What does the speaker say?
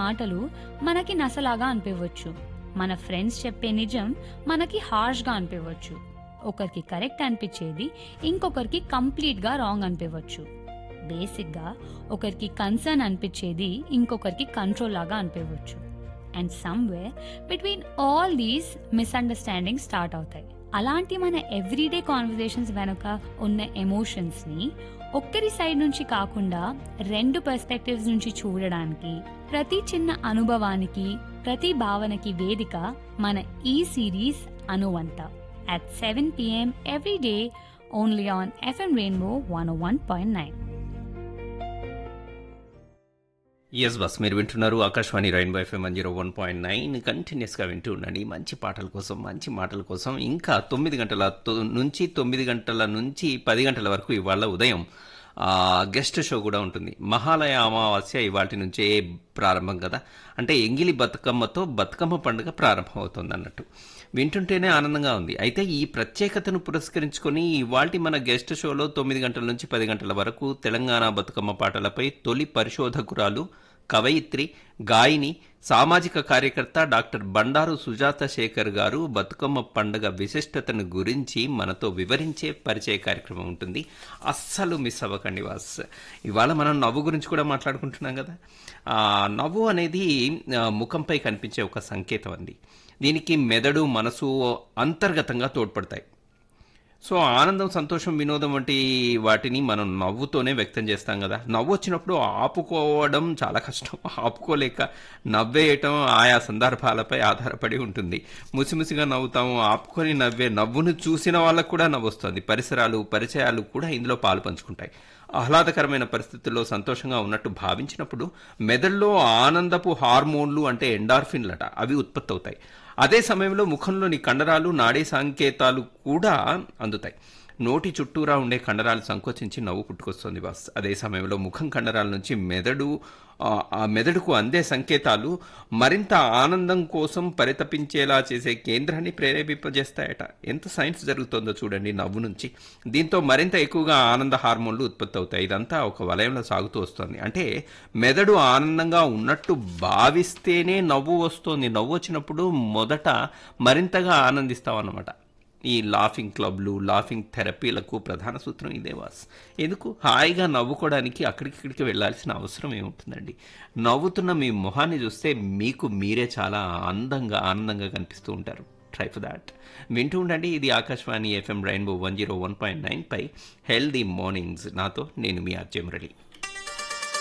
మాటలు మనకి నసలాగా అనిపించవచ్చు మన ఫ్రెండ్స్ చెప్పే నిజం మనకి హార్ష్గా అనిపించవచ్చు ఒకరికి కరెక్ట్ అనిపించేది ఇంకొకరికి కంప్లీట్గా రాంగ్ అనిపించవచ్చు బేసిక్గా ఒకరికి కన్సర్న్ అనిపించేది ఇంకొకరికి కంట్రోల్ లాగా అనిపించవచ్చు and somewhere between all these misunderstanding start అవుతాయి అలాంటి మన ఎవ్రీడే కాన్వర్జేషన్స్ వెనుక ఉన్న ఎమోషన్స్ని ఒక్కరి సైడ్ నుంచి కాకుండా రెండు పర్స్పెక్టివ్స్ నుంచి చూడడానికి ప్రతి చిన్న అనుభవానికి ప్రతి భావనకి వేదిక మన ఈ సిరీస్ అనువంత at seven PM every day only on FM rainbow one one point nine ఎస్ బస్ మీరు వింటున్నారు Akashvani rainbow FM one zero one point nine కంటిన్యూస్గా వింటూ ఉండండి మంచి పాటల కోసం మంచి మాటల కోసం ఇంకా తొమ్మిది గంటల తొ- నుంచి తొమ్మిది గంటల నుంచి పది గంటల వరకు ఇవాళ ఉదయం ఆ, గెస్ట్ షో కూడా ఉంటుంది మహాలయ అమావాస్య ఇవాటి నుంచే ప్రారంభం కదా అంటే ఎంగిలి బతుకమ్మతో బతుకమ్మ పండుగ ప్రారంభం అవుతుంది అన్నట్టు వింటుంటేనే ఆనందంగా ఉంది అయితే ఈ ప్రత్యేకతను పురస్కరించుకొని ఇవాల్టి మన గెస్ట్ షోలో తొమ్మిది గంటల నుంచి పది గంటల వరకు తెలంగాణ బతుకమ్మ పాటలపై తొలి పరిశోధకురాలు కవయిత్రి గాయని సామాజిక కార్యకర్త డాక్టర్ బండారు సుజాత శేఖర్ గారు బతుకమ్మ పండుగ విశిష్టతను గురించి మనతో వివరించే పరిచయ కార్యక్రమం ఉంటుంది అస్సలు మిస్ అవ్వకండి వాస్ ఇవాళ మనం నవ్వు గురించి కూడా మాట్లాడుకుంటున్నాం కదా ఆ, నవ్వు అనేది ఆ, ముఖంపై కనిపించే ఒక సంకేతం అండి దీనికి మెదడు మనసు అంతర్గతంగా తోడ్పడతాయి సో ఆనందం సంతోషం వినోదం వంటి వాటిని మనం నవ్వుతోనే వ్యక్తం చేస్తాం కదా నవ్వు వచ్చినప్పుడు ఆపుకోవడం చాలా కష్టం ఆపుకోలేక నవ్వేయటం ఆయా సందర్భాలపై ఆధారపడి ఉంటుంది ముసిముసిగా నవ్వుతాము ఆపుకొని నవ్వే నవ్వును చూసిన వాళ్ళకు కూడా నవ్వొస్తుంది పరిసరాలు పరిచయాలు కూడా ఇందులో పాలు పంచుకుంటాయి ఆహ్లాదకరమైన పరిస్థితుల్లో సంతోషంగా ఉన్నట్టు భావించినప్పుడు మెదడులో ఆనందపు హార్మోన్లు అంటే ఎండార్ఫిన్లట అవి ఉత్పత్తి అవుతాయి అదే సమయంలో ముఖంలోని కండరాలు నాడీ సంకేతాలు కూడా అందుతాయి నోటి చుట్టూరా ఉండే కండరాలు సంకోచించి నవ్వు పుట్టుకొస్తుంది బాస్ అదే సమయంలో ముఖం కండరాల నుంచి మెదడు ఆ, ఆ మెదడుకు అందే సంకేతాలు మరింత ఆనందం కోసం పరితపించేలా చేసే కేంద్రాన్ని ప్రేరేపింపజేస్తాయట ఎంత సైన్స్ జరుగుతుందో చూడండి నవ్వు నుంచి దీంతో మరింత ఎక్కువగా ఆనంద హార్మోన్లు ఉత్పత్తి అవుతాయి ఇదంతా ఒక వలయంలో సాగుతూ వస్తుంది అంటే మెదడు ఆనందంగా ఉన్నట్టు భావిస్తేనే నవ్వు వస్తుంది నవ్వు వచ్చినప్పుడు మొదట మరింతగా ఆనందిస్తాం అన్నమాట ఈ లాఫింగ్ క్లబ్లు లాఫింగ్ థెరపీలకు ప్రధాన సూత్రం ఇదే వాస్ ఎందుకు హాయిగా నవ్వుకోవడానికి అక్కడికిక్కడికి వెళ్ళాల్సిన అవసరం ఏముంటుందండి నవ్వుతున్న మీ మొహాన్ని చూస్తే మీకు మీరే చాలా అందంగా ఆనందంగా కనిపిస్తూ ఉంటారు ట్రై ఫర్ దాట్ వింటూ ఉండండి ఇది Akashvani FM rainbow one zero one point nine పై హెల్దీ మార్నింగ్స్ నాతో నేను మీ ఆర్జే మురళి